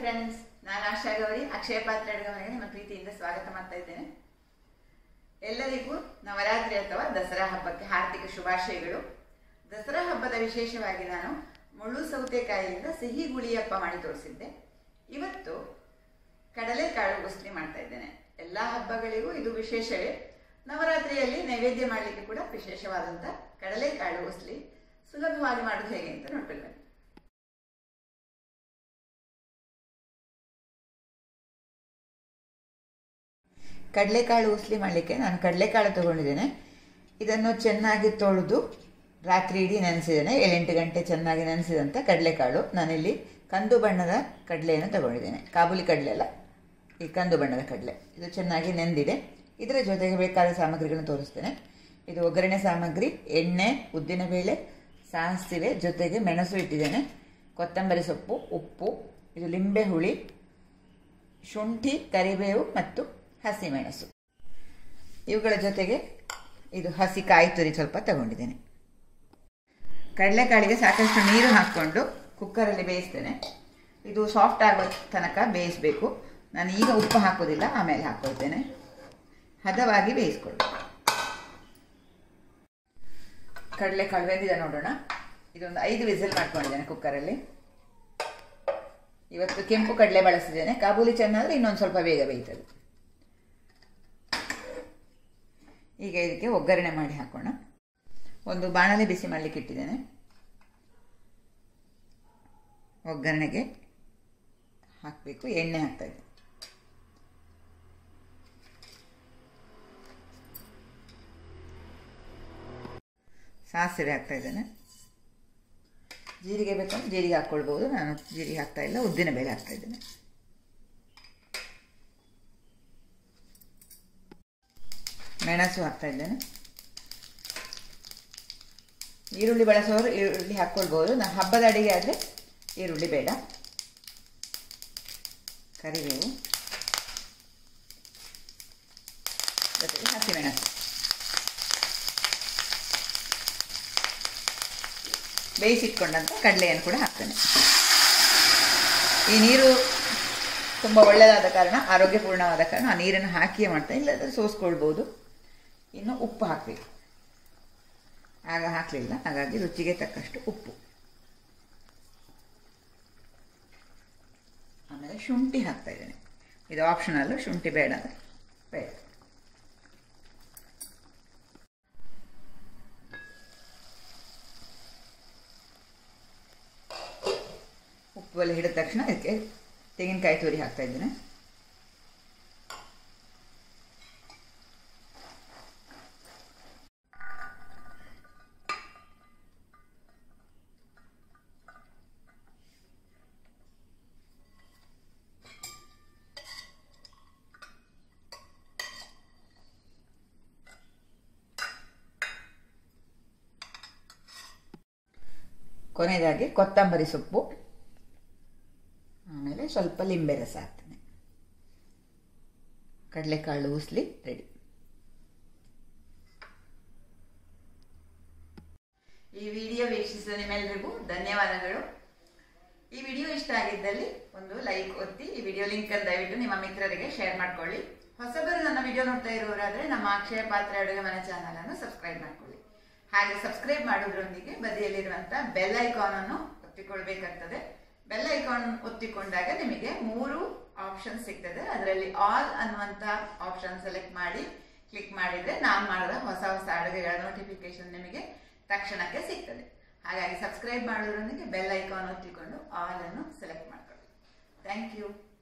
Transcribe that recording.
friends ನಾನು ಆಶಾ ಗೌರಿ ಅಕ್ಷಯ ಪಾತ್ರ ಅಡುಗೆ ನಿಮ್ಮ ಪ್ರೀತಿಯಿಂದ ಸ್ವಾಗತ ಮಾಡ್ತಾ ಇದ್ದೇನೆ ಎಲ್ಲರಿಗೂ ನವರಾತ್ರಿ ಅಥವಾ ದಸರಾ ಹಬ್ಬಕ್ಕೆ ಹಾರ್ದಿಕ ಶುಭಾಶಯಗಳು ದಸರಾ ಹಬ್ಬದ ವಿಶೇಷವಾಗಿ ನಾನು ಮುಳ್ಳು ಸೌತೆಕಾಯಿಯಿಂದ ಸಿಹಿ ಗುಳಿಯಪ್ಪ ಮಾಡಿ ತೋರಿಸಿದ್ದೆ ಇವತ್ತು ಕಡಲೆಕಾಳು ಉಸ್ಲಿ ಮಾಡ್ತಾ ಇದ್ದೇನೆ ಎಲ್ಲ ಹಬ್ಬಗಳಿಗೂ ಇದು ವಿಶೇಷವೇ ನವರಾತ್ರಿಯಲ್ಲಿ ನೈವೇದ್ಯ ಮಾಡಲಿಕ್ಕೆ ಕೂಡ ವಿಶೇಷವಾದಂಥ ಕಡಲೆಕಾಳು ಉಸ್ಲಿ ಸುಲಭವಾಗಿ ಮಾಡೋದು ಹೇಗೆ ಅಂತ ನೋಡ್ಕೊಳ್ಬೇಕು ಕಡಲೆಕಾಳು ಉಸ್ಲಿ ಮಾಡಲಿಕ್ಕೆ ನಾನು ಕಡಲೆಕಾಳು ತಗೊಂಡಿದ್ದೇನೆ ಇದನ್ನು ಚೆನ್ನಾಗಿ ತೊಳೆದು ರಾತ್ರಿ ಇಡೀ ನೆನೆಸಿದ್ದೇನೆ ಏಳೆಂಟು ಗಂಟೆ ಚೆನ್ನಾಗಿ ನೆನೆಸಿದಂಥ ಕಡಲೆಕಾಳು ನಾನಿಲ್ಲಿ ಕಂದು ಬಣ್ಣದ ಕಡಲೆಯನ್ನು ತಗೊಂಡಿದ್ದೇನೆ ಕಾಬೂಲಿ ಕಡಲೆ ಅಲ್ಲ ಈ ಕಂದು ಬಣ್ಣದ ಕಡಲೆ ಇದು ಚೆನ್ನಾಗಿ ನೆಂದಿದೆ ಇದರ ಜೊತೆಗೆ ಬೇಕಾದ ಸಾಮಗ್ರಿಗಳನ್ನು ತೋರಿಸ್ತೇನೆ ಇದು ಒಗ್ಗರಣೆ ಸಾಮಗ್ರಿ ಎಣ್ಣೆ ಉದ್ದಿನಬೇಳೆ ಸಾಸಿವೆ ಜೊತೆಗೆ ಮೆಣಸು ಇಟ್ಟಿದ್ದೇನೆ ಕೊತ್ತಂಬರಿ ಸೊಪ್ಪು ಉಪ್ಪು ಇದು ಲಿಂಬೆ ಹುಳಿ ಶುಂಠಿ ಕರಿಬೇವು ಮತ್ತು ಹಸಿಮೆಣಸು ಇವುಗಳ ಜೊತೆಗೆ ಇದು ಹಸಿ ಕಾಯಿ ತುರಿ ಸ್ವಲ್ಪ ತಗೊಂಡಿದ್ದೇನೆ ಕಡಲೆಕಾಳಿಗೆ ಸಾಕಷ್ಟು ನೀರು ಹಾಕ್ಕೊಂಡು ಕುಕ್ಕರಲ್ಲಿ ಬೇಯಿಸ್ತೇನೆ ಇದು ಸಾಫ್ಟ್ ಆಗೋ ತನಕ ಬೇಯಿಸಬೇಕು ನಾನು ಈಗ ಉಪ್ಪು ಹಾಕೋದಿಲ್ಲ ಆಮೇಲೆ ಹಾಕ್ಕೊಳ್ತೇನೆ ಹದವಾಗಿ ಬೇಯಿಸ್ಕೊಳ್ಬೇಕು ಕಡಲೆಕಾಳು ಬೆಂದಿದೆ ನೋಡೋಣ ಇದೊಂದು ಐದು ವಿಸಿಲ್ ಮಾಡ್ಕೊಂಡಿದ್ದೇನೆ ಕುಕ್ಕರಲ್ಲಿ ಇವತ್ತು ಕೆಂಪು ಕಡಲೆ ಬಳಸಿದ್ದೇನೆ ಕಾಬೂಲಿ ಚೆನ್ನಾದರೆ ಇನ್ನೊಂದು ಸ್ವಲ್ಪ ಬೇಗ ಬೇಯ್ತದೆ ಈಗ ಇದಕ್ಕೆ ಒಗ್ಗರಣೆ ಮಾಡಿ ಹಾಕೋಣ ಒಂದು ಬಾಣಲೆ ಬಿಸಿ ಮಾಡಲಿಕ್ಕೆ ಇಟ್ಟಿದ್ದೇನೆ ಒಗ್ಗರಣೆಗೆ ಹಾಕಬೇಕು ಎಣ್ಣೆ ಹಾಕ್ತಾ ಇದ್ದೆ ಸಾಸಿವೆ ಹಾಕ್ತಾ ಇದ್ದೇನೆ ಜೀರಿಗೆ ಬೇಕಂದ್ರೆ ಜೀರಿಗೆ ಹಾಕ್ಕೊಳ್ಬೋದು ನಾನು ಜೀರಿಗೆ ಹಾಕ್ತಾ ಇಲ್ಲ ಉದ್ದಿನ ಬೇಳೆ ಹಾಕ್ತಾ ಇದ್ದೇನೆ ಮೆಣಸು ಹಾಕ್ತಾ ಇದ್ದೇನೆ ಈರುಳ್ಳಿ ಬಳಸೋರು ಈರುಳ್ಳಿ ಹಾಕ್ಕೊಳ್ಬೋದು ನಾನು ಹಬ್ಬದ ಅಡಿಗೆ ಆದರೆ ಈರುಳ್ಳಿ ಬೇಡ ಕರಿಬೇವು ಜೊತೆಗೆ ಹಸಿಮೆಣಸು ಬೇಯಿಸಿಟ್ಕೊಂಡಂಥ ಕಡಲೆಯನ್ನು ಕೂಡ ಹಾಕ್ತೇನೆ ಈ ನೀರು ತುಂಬ ಒಳ್ಳೆಯದಾದ ಕಾರಣ ಆರೋಗ್ಯಪೂರ್ಣವಾದ ಕಾರಣ ಆ ನೀರನ್ನು ಹಾಕಿಯೇ ಮಾಡ್ತೇನೆ ಇಲ್ಲದ್ರೆ ಸೋಸ್ಕೊಳ್ಬೋದು ಇನ್ನು ಉಪ್ಪು ಹಾಕಬೇಕು ಆಗ ಹಾಕಲಿಲ್ಲ ಹಾಗಾಗಿ ರುಚಿಗೆ ತಕ್ಕಷ್ಟು ಉಪ್ಪು ಆಮೇಲೆ ಶುಂಠಿ ಹಾಕ್ತಾ ಇದ್ದೇನೆ ಇದು ಆಪ್ಷನಲ್ಲು ಶುಂಠಿ ಬೇಡ ಅಂದರೆ ಬೇಡ ಉಪ್ಪು ಎಲ್ಲ ಹಿಡಿದ ತಕ್ಷಣ ಅದಕ್ಕೆ ತೆಂಗಿನಕಾಯಿ ತುರಿ ಹಾಕ್ತಾ ಇದ್ದೇನೆ ಕೊನೆಯದಾಗಿ ಕೊತ್ತಂಬರಿ ಸೊಪ್ಪು ಆಮೇಲೆ ಸ್ವಲ್ಪ ಲಿಂಬೆ ರಸ ಹಾಕ್ತೇನೆ ಕಡಲೆಕಾಳು ಉಸ್ಲಿ ರೆಡಿ ಈ ವಿಡಿಯೋ ವೀಕ್ಷಿಸಿದ ನಿಮ್ಮೆಲ್ಲರಿಗೂ ಧನ್ಯವಾದಗಳು ಈ ವಿಡಿಯೋ ಇಷ್ಟ ಆಗಿದ್ದಲ್ಲಿ ಒಂದು ಲೈಕ್ ಒತ್ತಿ ಈ ವಿಡಿಯೋ ಲಿಂಕ್ ಅನ್ನು ದಯವಿಟ್ಟು ನಿಮ್ಮ ಮಿತ್ರರಿಗೆ ಶೇರ್ ಮಾಡ್ಕೊಳ್ಳಿ ಹೊಸಬರು ನನ್ನ ವಿಡಿಯೋ ನೋಡ್ತಾ ಇರುವವರಾದ್ರೆ ನಮ್ಮ ಅಕ್ಷಯ ಪಾತ್ರ ಅಡುಗೆ ಮನೆ ಚಾನಲ್ ಅನ್ನು ಸಬ್ಸ್ಕ್ರೈಬ್ ಮಾಡ್ಕೊಳ್ಳಿ ಹಾಗೆ ಸಬ್ಸ್ಕ್ರೈಬ್ ಮಾಡೋದ್ರೊಂದಿಗೆ ಬದಿಯಲ್ಲಿರುವಂತ ಬೆಲ್ ಐಕಾನ್ ಅನ್ನು ಒತ್ತಿಕೊಳ್ಬೇಕಾಗ್ತದೆ ಬೆಲ್ ಐಕಾನ್ ಒತ್ತಿಕೊಂಡಾಗ ನಿಮಗೆ ಮೂರು ಆಪ್ಷನ್ ಸಿಗ್ತದೆ ಅದರಲ್ಲಿ ಆಲ್ ಅನ್ನುವಂತ ಆಪ್ಷನ್ ಸೆಲೆಕ್ಟ್ ಮಾಡಿ ಕ್ಲಿಕ್ ಮಾಡಿದ್ರೆ ನಾನು ಮಾಡಿದ ಹೊಸ ಹೊಸ ಅಡುಗೆಗಳ ನೋಟಿಫಿಕೇಶನ್ ನಿಮಗೆ ತಕ್ಷಣಕ್ಕೆ ಸಿಗ್ತದೆ ಹಾಗಾಗಿ ಸಬ್ಸ್ಕ್ರೈಬ್ ಮಾಡೋದ್ರೊಂದಿಗೆ ಬೆಲ್ ಐಕಾನ್ ಒತ್ತಿಕೊಂಡು ಆಲ್ ಅನ್ನು ಸೆಲೆಕ್ಟ್ ಮಾಡ್ಕೊಳ್ಳಿ ಥ್ಯಾಂಕ್ ಯು